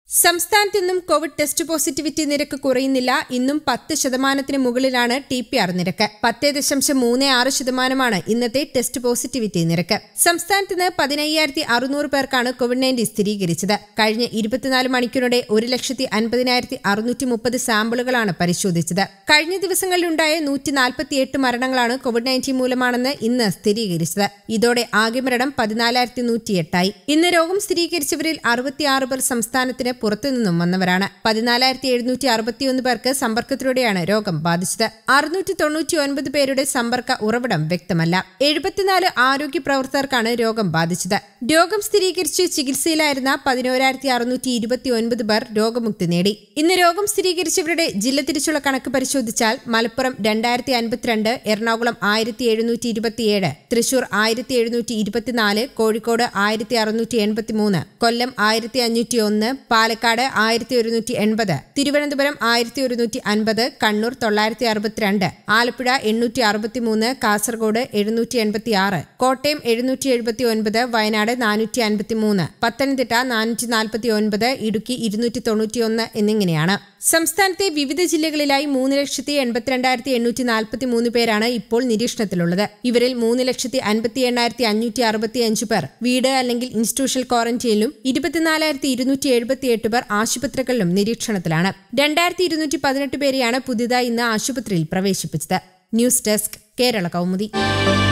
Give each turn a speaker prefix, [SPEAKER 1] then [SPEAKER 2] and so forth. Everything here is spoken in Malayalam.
[SPEAKER 1] സംസ്ഥാനത്ത് ഇന്നും കോവിഡ് ടെസ്റ്റ് പോസിറ്റിവിറ്റി നിരക്ക് കുറയുന്നില്ല ഇന്നും പത്ത് ശതമാനത്തിന് മുകളിലാണ് ടി പി ആർ നിരക്ക് പത്ത് ദശാംശം മൂന്ന് ആറ് ശതമാനമാണ് ഇന്നത്തെ ടെസ്റ്റ് പോസിറ്റിവിറ്റി നിരക്ക് സംസ്ഥാനത്ത് നിന്ന് പതിനയ്യായിരത്തി അറുന്നൂറ് പേർക്കാണ് കോവിഡ് നയൻറ്റീൻ സ്ഥിരീകരിച്ചത് കഴിഞ്ഞ ഇരുപത്തിനാല് മണിക്കൂറിടെ ഒരു ലക്ഷത്തി അൻപതിനായിരത്തി അറുന്നൂറ്റി മുപ്പത് സാമ്പിളുകളാണ് പരിശോധിച്ചത് കഴിഞ്ഞ ദിവസങ്ങളിലുണ്ടായ നൂറ്റി നാൽപ്പത്തിയെട്ട് മരണങ്ങളാണ് കോവിഡ് നയൻറ്റീൻ മൂലമാണെന്ന് ഇന്ന് സ്ഥിരീകരിച്ചത് ഇതോടെ ആകെ മരണം പതിനാലായിരത്തി നൂറ്റിയെട്ടായി ഇന്ന് രോഗം സ്ഥിരീകരിച്ചവരിൽ അറുപത്തിയാറ് പേർ സംസ്ഥാനത്തിന് പുറത്തുനിന്നും വന്നവരാണ് പതിനാലായിരത്തി എഴുന്നൂറ്റി അറുപത്തിയൊന്ന് പേർക്ക് സമ്പർക്കത്തിലൂടെയാണ് രോഗം ബാധിച്ചത് അറുന്നൂറ്റി തൊണ്ണൂറ്റി ഒൻപത് പേരുടെ സമ്പർക്ക ഉറവിടം വ്യക്തമല്ല എഴുപത്തിനാല് ആരോഗ്യ പ്രവർത്തകർക്കാണ് രോഗം ബാധിച്ചത് രോഗം സ്ഥിരീകരിച്ച് ചികിത്സയിലായിരുന്ന പതിനോരായിരത്തി അറുന്നൂറ്റി ഇരുപത്തി ഒൻപത് പേർ രോഗമുക്തി നേടി ഇന്ന് രോഗം സ്ഥിരീകരിച്ചവരുടെ ജില്ല തിരിച്ചുള്ള കണക്ക് പരിശോധിച്ചാൽ മലപ്പുറം രണ്ടായിരത്തി അൻപത്തിരണ്ട് എറണാകുളം ആയിരത്തി എഴുന്നൂറ്റി ഇരുപത്തിയേഴ് തൃശൂർ ആയിരത്തി എഴുന്നൂറ്റി ഇരുപത്തിനാല് കോഴിക്കോട് ആയിരത്തി അറുന്നൂറ്റി എൺപത്തിമൂന്ന് കൊല്ലം ആയിരത്തി അഞ്ഞൂറ്റി ഒന്ന് പാലക്കാട് ആയിരത്തി ഒരുന്നൂറ്റി എൺപത് തിരുവനന്തപുരം ആയിരത്തി ഒരുന്നൂറ്റി അൻപത് കണ്ണൂർ തൊള്ളായിരത്തി അറുപത്തിരണ്ട് ആലപ്പുഴ എണ്ണൂറ്റി അറുപത്തിമൂന്ന് കാസർഗോഡ് എഴുന്നൂറ്റി എൺപത്തി ആറ് കോട്ടയം എഴുന്നൂറ്റി എഴുപത്തി ഒൻപത് വയനാട് നാനൂറ്റി അൻപത്തിമൂന്ന് പത്തനംതിട്ട നാനൂറ്റി നാൽപ്പത്തി ഒൻപത് ഇടുക്കി ഇരുന്നൂറ്റി തൊണ്ണൂറ്റിയൊന്ന് എന്നിങ്ങനെയാണ് സംസ്ഥാനത്തെ വിവിധ ജില്ലകളിലായി മൂന്ന് ലക്ഷത്തി എൺപത്തിരണ്ടായിരത്തി എണ്ണൂറ്റി നാൽപ്പത്തി മൂന്ന് പേരാണ് ഇപ്പോൾ നിരീക്ഷണത്തിലുള്ളത് ഇവരിൽ മൂന്ന് ലക്ഷത്തി അൻപത്തി എണ്ണായിരത്തി അഞ്ഞൂറ്റി അറുപത്തി അഞ്ച് പേർ വീട് അല്ലെങ്കിൽ ഇൻസ്റ്റിറ്റ്യൂഷണൽ ക്വാറന്റൈനിലും ഇരുപത്തിനാലായിരത്തി ഇരുന്നൂറ്റി എഴുപത്തിയെട്ട് പേർ ആശുപത്രികളിലും നിരീക്ഷണത്തിലാണ് രണ്ടായിരത്തി ഇരുന്നൂറ്റി പതിനെട്ട് പേരെയാണ് പുതിയതായി ഇന്ന് ആശുപത്രിയിൽ പ്രവേശിപ്പിച്ചത് ന്യൂസ് ഡെസ്ക് കേരള കൗമുദി